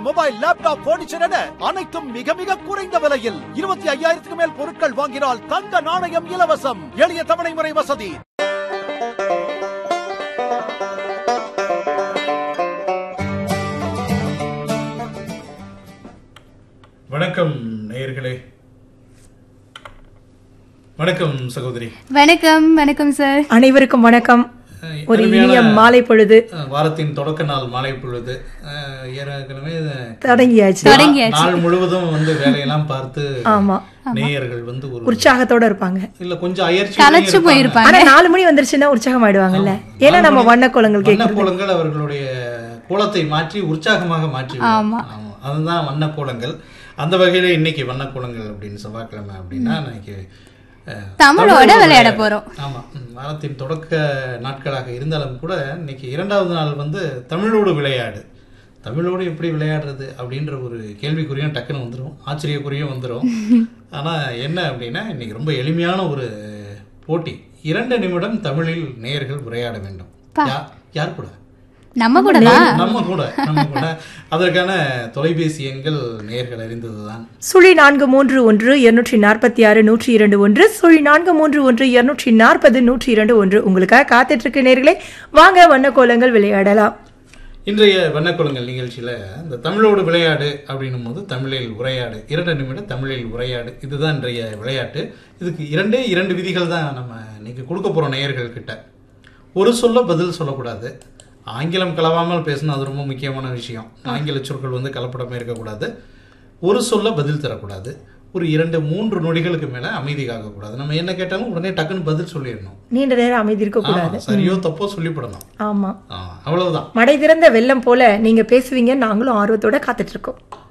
Mobile laptop furniture என அனைத்தும் மிக மிக குறைந்த விலையில் இருபத்தி ஐயாயிரத்துக்கு மேல் பொருட்கள் வாங்கினால் தங்க நாணயம் இலவசம் எளிய தவணை முறை வசதி வணக்கம் நேயர்களே வணக்கம் சகோதரி வணக்கம் வணக்கம் சார் அனைவருக்கும் வணக்கம் அஹ், ஒரு அருமையான, இனிய மாலை பொழுது அஹ், வாரத்தின் தொடக்க நாள் மாலை பொழுது அஹ், ஏற்கனவே இது- தொடங்கியாச்சு தொடங்கியாச்சு. நாள் முழுவதும் வந்து வேலையெல்லாம் பார்த்து ஆமா நேயர்கள் வந்து ஒரு உற்சாகத்தோட இருப்பாங்க இல்ல கொஞ்சம் அயற்சி களைச்சு போயிருப்பாங்க ஆனா நாலு மணி வந்துருச்சுன்னா உற்சாகம் ஆயிடுவாங்கல்ல ஏன்னா நம்ம வண்ண கோலங்கள் கேட்கறது வண்ணக்கோலங்கள் அவர்களுடைய கோலத்தை மாற்றி உற்சாகமாக மாற்றி விடும். ஆமா. ஆமா. அதுதான் வண்ணக்கோலங்கள் அந்த வகையில இன்னைக்கு வண்ணக்கோலங்கள் அப்படின்னு செவ்வாய்க்கிழமை அப்படின்னா இன்னைக்கு அஹ், தமிழோட தமிழோடு விளையாட போறோம். ஆமா ம், வாரத்தின் தொடக்க நாட்களாக இருந்தாலும் கூட இன்னைக்கு இரண்டாவது நாள் வந்து தமிழோடு விளையாடு தமிழோடு எப்படி விளையாடுறது அப்படின்ற ஒரு கேள்விக்குறியும் டக்குன்னு வந்துடும் ஆச்சரியக்குறியும் வந்துடும் ஆனா என்ன அப்படின்னா இன்னைக்கு ரொம்ப எளிமையான ஒரு போட்டி இரண்டு நிமிடம் தமிழில் நேயர்கள் உரையாட வேண்டும் யா- யார் கூட நம்ம கூட தான் நம்ம கூட நம்ம கூட அதற்கான தொலைபேசி எண்கள் நேயர்கள் அறிந்ததுதான் சுழி நான்கு மூன்று ஒன்று இருநூற்றி நாற்பத்தி ஆறு நூற்றி இரண்டு ஒன்று சுழி நான்கு மூன்று ஒன்று இருநூற்றி நாற்பது நூற்றி இரண்டு ஒன்று உங்களுக்காக காத்துட்டு இருக்கு நேர்களே வாங்க வண்ண கோலங்கள் விளையாடலாம் இன்றைய வண்ணக்குளங்கள் நிகழ்ச்சியில இந்த தமிழோடு விளையாடு அப்படின்னும் போது தமிழில் உரையாடு இரண்டு நிமிடம் தமிழில் உரையாடு இதுதான் இன்றைய விளையாட்டு இதுக்கு இரண்டே இரண்டு விதிகள் தான் நம்ம இன்னைக்கு கொடுக்க போறோம் நேயர்கள் கிட்ட ஒரு சொல்ல பதில் சொல்லக்கூடாது ஆங்கிலம் கலவாமல் பேசணும் அது ரொம்ப முக்கியமான விஷயம் ஆங்கில சொற்கள் வந்து கலப்படமே இருக்கக்கூடாது ஒரு சொல்ல பதில் தரக்கூடாது ஒரு இரண்டு மூன்று நொடிகளுக்கு மேல அமைதி காக்கக்கூடாது நம்ம என்ன கேட்டாலும் உடனே டக்குன்னு பதில் சொல்லிடணும் நீண்ட நேரம் அமைதி இருக்க கூடாது ஆமா, சரியோ தப்போ சொல்லிவிடணும் ஆமா ஆ, அவ்வளவுதான் மடை திறந்த வெள்ளம் போல நீங்க பேசுவீங்க நாங்களும் ஆர்வத்தோட காத்துட்டு இருக்கோம்